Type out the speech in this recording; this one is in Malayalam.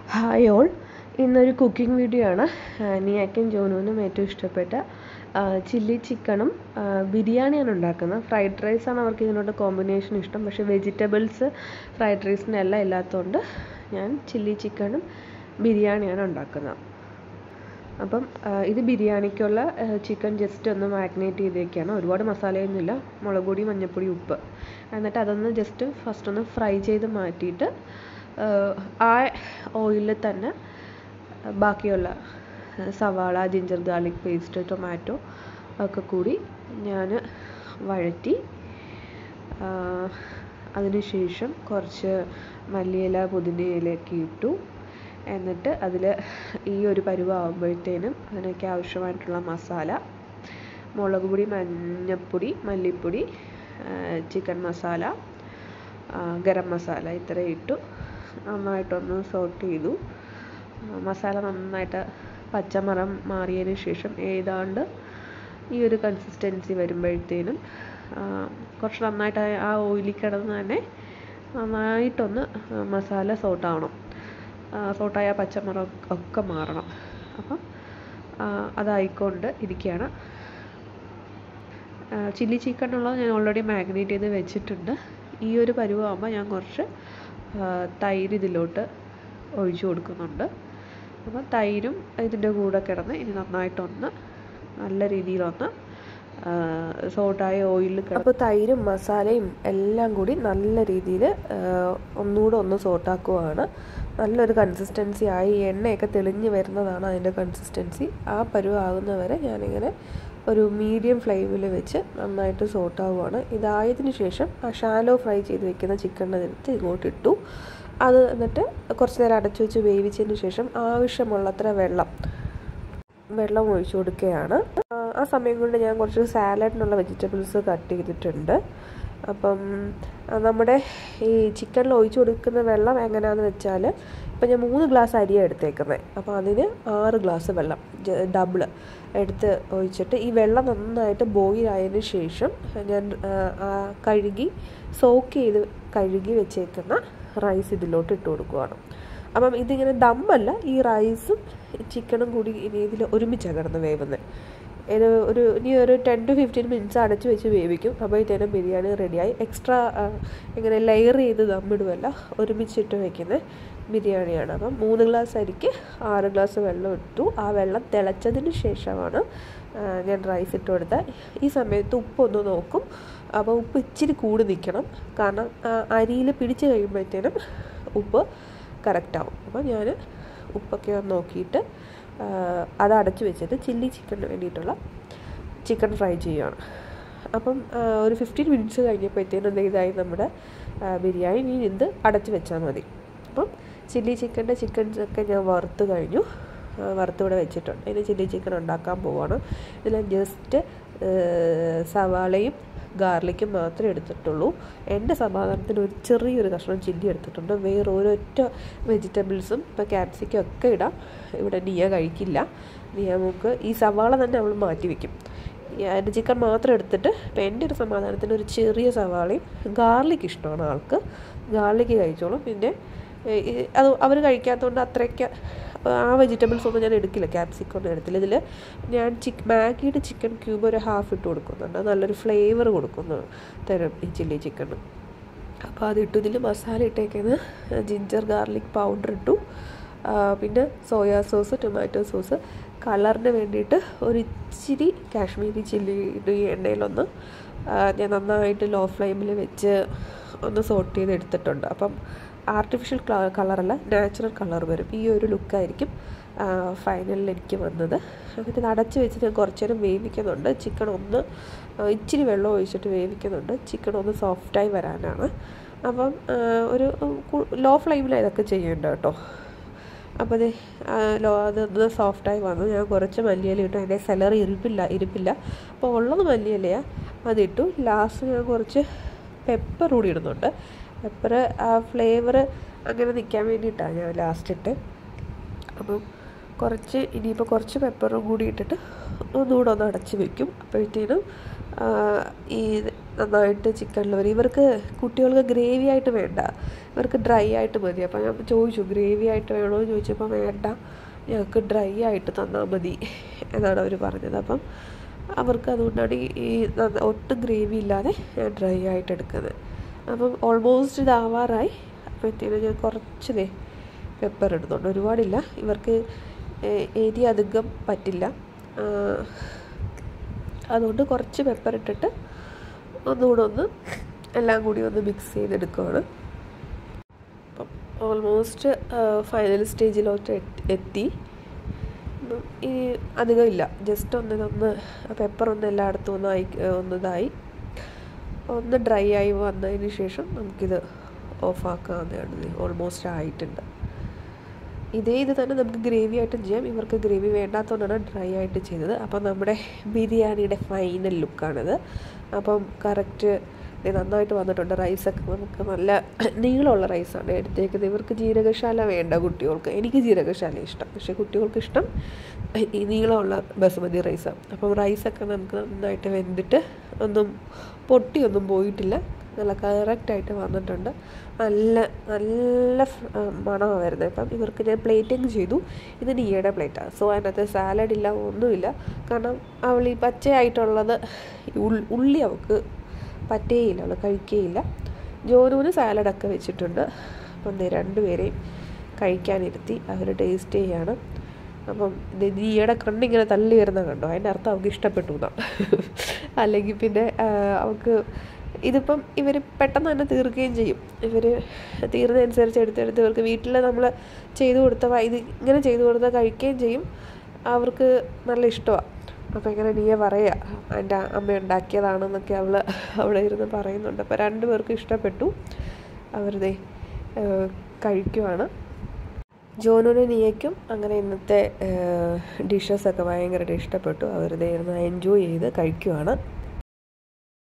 ഹായ് ഓൾ ഇന്നൊരു കുക്കിംഗ് വീഡിയോ ആണ് നിയാക്കും ജോനുവിനും ഏറ്റവും ഇഷ്ടപ്പെട്ട ചില്ലി ചിക്കണും ബിരിയാണിയാണ് ഉണ്ടാക്കുന്നത് ഫ്രൈഡ് റൈസാണ് അവർക്ക് ഇതിനോട് കോമ്പിനേഷൻ ഇഷ്ടം പക്ഷേ വെജിറ്റബിൾസ് ഫ്രൈഡ് റൈസിനല്ല ഇല്ലാത്തതുകൊണ്ട് ഞാൻ ചില്ലി ചിക്കനും ബിരിയാണിയാണ് ഉണ്ടാക്കുന്നത് അപ്പം ഇത് ബിരിയാണിക്കുള്ള ചിക്കൻ ജസ്റ്റ് ഒന്ന് മാഗ്നേറ്റ് ചെയ്തേക്കാണ് ഒരുപാട് മസാലയൊന്നുമില്ല മുളക് പൊടി മഞ്ഞൾപ്പൊടി ഉപ്പ് എന്നിട്ട് അതൊന്ന് ജസ്റ്റ് ഫസ്റ്റ് ഒന്ന് ഫ്രൈ ചെയ്ത് മാറ്റിയിട്ട് ആ ഓയിലിൽ തന്നെ ബാക്കിയുള്ള സവാള ജിഞ്ചർ ഗാർലിക് പേസ്റ്റ് ടൊമാറ്റോ ഒക്കെ കൂടി ഞാൻ വഴറ്റി അതിനുശേഷം കുറച്ച് മല്ലിയില പുതിനയിലയൊക്കെ ഇട്ടു എന്നിട്ട് അതിൽ ഈ ഒരു പരുവാകുമ്പോഴത്തേനും അതിനൊക്കെ ആവശ്യമായിട്ടുള്ള മസാല മുളക് പൊടി മഞ്ഞൾപ്പൊടി മല്ലിപ്പൊടി ചിക്കൻ മസാല ഗരം മസാല ഇത്രയും ഇട്ടു നന്നായിട്ടൊന്ന് സോട്ട് ചെയ്തു മസാല നന്നായിട്ട് പച്ചമണം മാറിയതിന് ശേഷം ഏതാണ്ട് ഈ ഒരു കൺസിസ്റ്റൻസി വരുമ്പോഴത്തേനും കുറച്ച് നന്നായിട്ട് ആ ഓയിലിൽ കിടന്ന് തന്നെ നന്നായിട്ടൊന്ന് മസാല സോട്ടാവണം സോട്ടായ പച്ചമണം ഒക്കെ മാറണം അപ്പം അതായിക്കൊണ്ട് ഇരിക്കുകയാണ് ചില്ലി ചിക്കനുള്ള ഞാൻ ഓൾറെഡി മാഗ്നേറ്റ് ചെയ്ത് വെച്ചിട്ടുണ്ട് ഈ ഒരു പരുവാകുമ്പോൾ ഞാൻ കുറച്ച് തൈര് ഇതിലോട്ട് ഒഴിച്ചു കൊടുക്കുന്നുണ്ട് അപ്പോൾ തൈരും ഇതിൻ്റെ കൂടെ കിടന്ന് ഇനി നന്നായിട്ടൊന്ന് നല്ല രീതിയിലൊന്ന് സോട്ടായ ഓയിലിൽ അപ്പോൾ തൈരും മസാലയും എല്ലാം കൂടി നല്ല രീതിയിൽ ഒന്നുകൂടെ ഒന്ന് സോട്ടാക്കുവാണ് നല്ലൊരു കൺസിസ്റ്റൻസി ആയി എണ്ണയൊക്കെ തെളിഞ്ഞ് വരുന്നതാണ് അതിൻ്റെ കൺസിസ്റ്റൻസി ആ പരുവാകുന്നവരെ ഞാനിങ്ങനെ ഒരു മീഡിയം ഫ്ലെയിമിൽ വെച്ച് നന്നായിട്ട് സോട്ടാവുകയാണ് ഇതായതിനു ശേഷം ആ ഷാലോ ഫ്രൈ ചെയ്ത് വെക്കുന്ന ചിക്കണിനെടുത്ത് ഇങ്ങോട്ട് ഇട്ടു അത് എന്നിട്ട് കുറച്ച് നേരം അടച്ചു വെച്ച് വേവിച്ചതിന് ശേഷം ആവശ്യമുള്ളത്ര വെള്ളം വെള്ളം ഒഴിച്ചു കൊടുക്കുകയാണ് ആ സമയം കൊണ്ട് ഞാൻ കുറച്ച് സാലഡിനുള്ള വെജിറ്റബിൾസ് കട്ട് ചെയ്തിട്ടുണ്ട് അപ്പം നമ്മുടെ ഈ ചിക്കനിൽ ഒഴിച്ചു കൊടുക്കുന്ന വെള്ളം എങ്ങനെയാണെന്ന് വെച്ചാൽ ഇപ്പം ഞാൻ മൂന്ന് ഗ്ലാസ് അരിയാണ് എടുത്തേക്കുന്നത് അപ്പോൾ അതിന് ആറ് ഗ്ലാസ് വെള്ളം ഡബിൾ എടുത്ത് ഒഴിച്ചിട്ട് ഈ വെള്ളം നന്നായിട്ട് ബോയിൽ ആയതിന് ശേഷം ഞാൻ കഴുകി സോക്ക് ചെയ്ത് കഴുകി വെച്ചേക്കുന്ന റൈസ് ഇതിലോട്ട് ഇട്ട് കൊടുക്കുകയാണ് അപ്പം ഇതിങ്ങനെ ദമ്മല്ല ഈ റൈസും ചിക്കനും കൂടി ഇനി ഇതിൽ ഒരുമിച്ചാണ് കിടന്ന് വേവുന്നത് ഇത് ഒരു ഇനി ഒരു ടെൻ ടു ഫിഫ്റ്റീൻ മിനിറ്റ്സ് അടച്ച് വെച്ച് വേവിക്കും അപ്പോഴത്തേനും ബിരിയാണി റെഡിയായി എക്സ്ട്രാ ഇങ്ങനെ ലെയർ ചെയ്ത് ദമ്മിടുമല്ല ഒരുമിച്ചിട്ട് വെക്കുന്ന ബിരിയാണിയാണ് അപ്പം മൂന്ന് ഗ്ലാസ് അരിക്ക് ആറ് ഗ്ലാസ് വെള്ളം ഇട്ടു ആ വെള്ളം തിളച്ചതിന് ശേഷമാണ് ഞാൻ റൈസ് ഇട്ട് കൊടുത്തത് ഈ സമയത്ത് ഉപ്പൊന്ന് നോക്കും അപ്പോൾ ഉപ്പ് ഇച്ചിരി കൂടി നിൽക്കണം കാരണം അരിയിൽ പിടിച്ച് കഴിയുമ്പോഴത്തേനും ഉപ്പ് കറക്റ്റാവും അപ്പോൾ ഞാൻ ഉപ്പൊക്കെ ഒന്ന് നോക്കിയിട്ട് അത് അടച്ചു വെച്ചിട്ട് ചില്ലി ചിക്കന് വേണ്ടിയിട്ടുള്ള ചിക്കൻ ഫ്രൈ ചെയ്യുകയാണ് അപ്പം ഒരു ഫിഫ്റ്റീൻ മിനിറ്റ്സ് കഴിഞ്ഞപ്പോഴത്തേനും ഇതായി നമ്മുടെ ബിരിയാണി ഇനി ഇത് അടച്ചു വെച്ചാൽ മതി അപ്പം ചില്ലി ചിക്കൻ്റെ ചിക്കൻസ് ഒക്കെ ഞാൻ വറുത്ത് കഴിഞ്ഞു വറുത്തിവിടെ വെച്ചിട്ടുണ്ട് ഇനി ചില്ലി ചിക്കൻ ഉണ്ടാക്കാൻ പോവാണ് ഇതിൽ ജസ്റ്റ് സവാളയും ഗാർലിക്കും മാത്രമേ എടുത്തിട്ടുള്ളൂ എൻ്റെ സമാധാനത്തിന് ഒരു ചെറിയൊരു കഷ്ണം ചില്ലി എടുത്തിട്ടുണ്ട് വേറെ ഒരൊറ്റ വെജിറ്റബിൾസും ഇപ്പോൾ ക്യാപ്സിക്കം ഒക്കെ ഇടാം ഇവിടെ നിയ കഴിക്കില്ല നിയ നമുക്ക് ഈ സവാള തന്നെ അവൾ മാറ്റി വെക്കും അതിൻ്റെ ചിക്കൻ മാത്രം എടുത്തിട്ട് ഇപ്പം എൻ്റെ ഒരു സമാധാനത്തിന് ഒരു ചെറിയ സവാളയും ഗാർലിക് ഇഷ്ടമാണ് ആൾക്ക് ഗാർലിക്ക് കഴിച്ചോളും പിന്നെ അത് അവർ കഴിക്കാത്തതുകൊണ്ട് അത്രയ്ക്ക് ആ വെജിറ്റബിൾസ് ഒന്നും ഞാൻ എടുക്കില്ല ക്യാപ്സിക്കം ഒന്നും എടുത്തില്ല ഇതിൽ ഞാൻ ചിക്ക് മാഗിയുടെ ചിക്കൻ ക്യൂബ് ഒരു ഹാഫ് ഇട്ട് കൊടുക്കുന്നുണ്ട് നല്ലൊരു ഫ്ലേവർ കൊടുക്കുന്നു തരും ഈ ചില്ലി ചിക്കന് അപ്പോൾ അതിട്ടു ഇതിൽ മസാല ഇട്ടേക്കുന്നത് ജിഞ്ചർ ഗാർലിക് പൗഡർ ഇട്ടു പിന്നെ സോയാ സോസ് ടൊമാറ്റോ സോസ് കളറിന് വേണ്ടിയിട്ട് ഒരു ഇച്ചിരി കാശ്മീരി ചില്ലി ഈ എണ്ണയിലൊന്ന് ഞാൻ നന്നായിട്ട് ലോ ഫ്ലെയിമിൽ വെച്ച് ഒന്ന് സോട്ട് ചെയ്ത് എടുത്തിട്ടുണ്ട് അപ്പം ആർട്ടിഫിഷ്യൽ കളറല്ല നാച്ചുറൽ കളർ വരും ഈ ഒരു ലുക്കായിരിക്കും ഫൈനലിൽ എനിക്ക് വന്നത് എന്നിട്ട് ഇത് അടച്ച് വെച്ച് ഞാൻ കുറച്ച് നേരം വേവിക്കുന്നുണ്ട് ചിക്കൻ ഒന്ന് ഇച്ചിരി വെള്ളം ഒഴിച്ചിട്ട് വേവിക്കുന്നുണ്ട് ചിക്കൻ ഒന്ന് സോഫ്റ്റായി വരാനാണ് അപ്പം ഒരു ലോ ഫ്ലെയിമിലാണ് ഇതൊക്കെ ചെയ്യേണ്ടത് കേട്ടോ അപ്പോൾ അത് ലോ അതൊന്ന് സോഫ്റ്റായി വന്നു ഞാൻ കുറച്ച് മല്ലിയില ഇട്ടു അതിൻ്റെ സെലറി ഇരിപ്പില്ല ഇരിപ്പില്ല അപ്പോൾ ഉള്ളത് മല്ലിയിലയാണ് അതിട്ടു ലാസ്റ്റ് ഞാൻ കുറച്ച് പെപ്പർ കൂടി ഇടുന്നുണ്ട് പെപ്പർ ആ ഫ്ലേവർ അങ്ങനെ നിൽക്കാൻ വേണ്ടിയിട്ടാണ് ഞാൻ ലാസ്റ്റ് ഇട്ട് അപ്പം കുറച്ച് ഇനിയിപ്പോൾ കുറച്ച് പെപ്പറും കൂടി ഇട്ടിട്ട് ഒന്നുകൂടെ ഒന്ന് അടച്ച് വെക്കും അപ്പോഴത്തേനും ഈ നന്നായിട്ട് ചിക്കൻ ലിവർ ഇവർക്ക് കുട്ടികൾക്ക് ഗ്രേവി ആയിട്ട് വേണ്ട ഇവർക്ക് ഡ്രൈ ആയിട്ട് മതി അപ്പോൾ ഞാൻ ചോദിച്ചു ഗ്രേവി ആയിട്ട് വേണോ എന്ന് ചോദിച്ചപ്പോൾ വേണ്ട ഞങ്ങൾക്ക് ഡ്രൈ ആയിട്ട് തന്നാൽ മതി എന്നാണ് അവർ പറഞ്ഞത് അപ്പം അവർക്ക് അതുകൊണ്ടാണ് ഈ ഈ നന്ന- ഒട്ടും ഗ്രേവി ഇല്ലാതെ ഞാൻ ഡ്രൈ ആയിട്ട് എടുക്കുന്നത് അപ്പം ഓൾമോസ്റ്റ് ഇതാവാറായി അപ്പോഴത്തേനും ഞാൻ കുറച്ച് ദേ പെപ്പർ ഇടുന്നുണ്ട് ഒരുപാടില്ല ഇവർക്ക് എരി അധികം പറ്റില്ല ആ, അതുകൊണ്ട് കുറച്ച് പെപ്പർ ഇട്ടിട്ട് ഒന്നുകൂടെ ഒന്ന് എല്ലാം കൂടി ഒന്ന് മിക്സ് ചെയ്തെടുക്കുകയാണ് അപ്പം ഓൾമോസ്റ്റ് ഫൈനൽ സ്റ്റേജിലോട്ട് എത്തി- എത്തി ഉം, ഈ അധികം ഇല്ല ജസ്റ്റ് ഒന്ന് ഇതൊന്ന് പെപ്പർ ഒന്ന് എല്ലായിടത്തും ഒന്ന് ആയി ഒന്ന് ഇതായി ഒന്ന് ഡ്രൈ ആയി വന്നതിന് ശേഷം നമുക്കിത് ഓഫാക്കാവുന്നതാണ് ഓൾമോസ്റ്റ് ആയിട്ടുണ്ട് ഇതേ ഇത് തന്നെ നമുക്ക് ഗ്രേവി ആയിട്ടും ചെയ്യാം ഇവർക്ക് ഗ്രേവി വേണ്ടാത്തതുകൊണ്ടാണ് ഡ്രൈ ആയിട്ട് ചെയ്തത് അപ്പം നമ്മുടെ ബിരിയാണിയുടെ ഫൈനൽ ലുക്കാണിത് അപ്പം കറക്റ്റ് നന്നായിട്ട് വന്നിട്ടുണ്ട് റൈസൊക്കെ നമുക്ക് നല്ല നീളമുള്ള റൈസാണ് എടുത്തേക്കുന്നത് ഇവർക്ക് ജീരകശാല വേണ്ട കുട്ടികൾക്ക് എനിക്ക് ജീരകശാല ഇഷ്ടം പക്ഷേ കുട്ടികൾക്ക് ഇഷ്ടം ഈ നീളമുള്ള ബസുമതി റൈസാണ് അപ്പം റൈസൊക്കെ നമുക്ക് നന്നായിട്ട് വെന്തിട്ട് ഒന്നും പൊട്ടിയൊന്നും പോയിട്ടില്ല നല്ല കറക്റ്റായിട്ട് വന്നിട്ടുണ്ട് നല്ല നല്ല ഫ്- ആ, മണമാണ് വരുന്നത് ഇപ്പം ഇവർക്ക് ഞാൻ പ്ലേറ്റിങ് ചെയ്തു ഇത് നീയുടെ പ്ലേറ്റാണ് സോ അതിനകത്ത് സാലഡ് ഇല്ല ഒന്നുമില്ല കാരണം അവൾ ഈ പച്ചയായിട്ടുള്ളത് ഉൾ- ഉള്ളി അവൾക്ക് പറ്റേയില്ല അവൾ കഴിക്കേയില്ല ജോനുവിന് സാലഡൊക്കെ വെച്ചിട്ടുണ്ട് അപ്പം ദേ രണ്ടുപേരെയും കഴിക്കാനിരുത്തി അവർ ടേസ്റ്റ് ചെയ്യാണ് അപ്പം ഇത് നീയുടെ കണ്ണിങ്ങനെ തള്ളി വരുന്ന കണ്ടോ അതിൻ്റെ അർത്ഥം അവൾക്ക് ഇഷ്ടപ്പെട്ടു എന്നാണ് അല്ലെങ്കിൽ പിന്നെ ആ, അവൾക്ക് ഇതിപ്പം ഇവർ പെട്ടെന്ന് തന്നെ തീർക്കുകയും ചെയ്യും ഇവർ തീർന്നതനുസരിച്ച് എടുത്തെടുത്ത് ഇവർക്ക് വീട്ടിൽ നമ്മൾ ചെയ്തു കൊടുത്ത വ- ഇത് ഇങ്ങനെ ചെയ്തു കൊടുത്താൽ കഴിക്കുകയും ചെയ്യും അവർക്ക് നല്ല ഇഷ്ടമാണ് അപ്പോൾ ഇങ്ങനെ നീയെ പറയുക എൻ്റെ അമ്മ ഉണ്ടാക്കിയതാണെന്നൊക്കെ അവൾ അവിടെ ഇരുന്ന് പറയുന്നുണ്ട് അപ്പോൾ രണ്ടു പേർക്കും ഇഷ്ടപ്പെട്ടു അവരുടെ കഴിക്കുവാണ് ജോനുവിനും നീയയ്ക്കും അങ്ങനെ ഇന്നത്തെ ഡിഷസൊക്കെ ഭയങ്കരമായിട്ട് ഇഷ്ടപ്പെട്ടു അവർ ഇരുന്ന് എൻജോയ് ചെയ്ത് കഴിക്കുവാണ്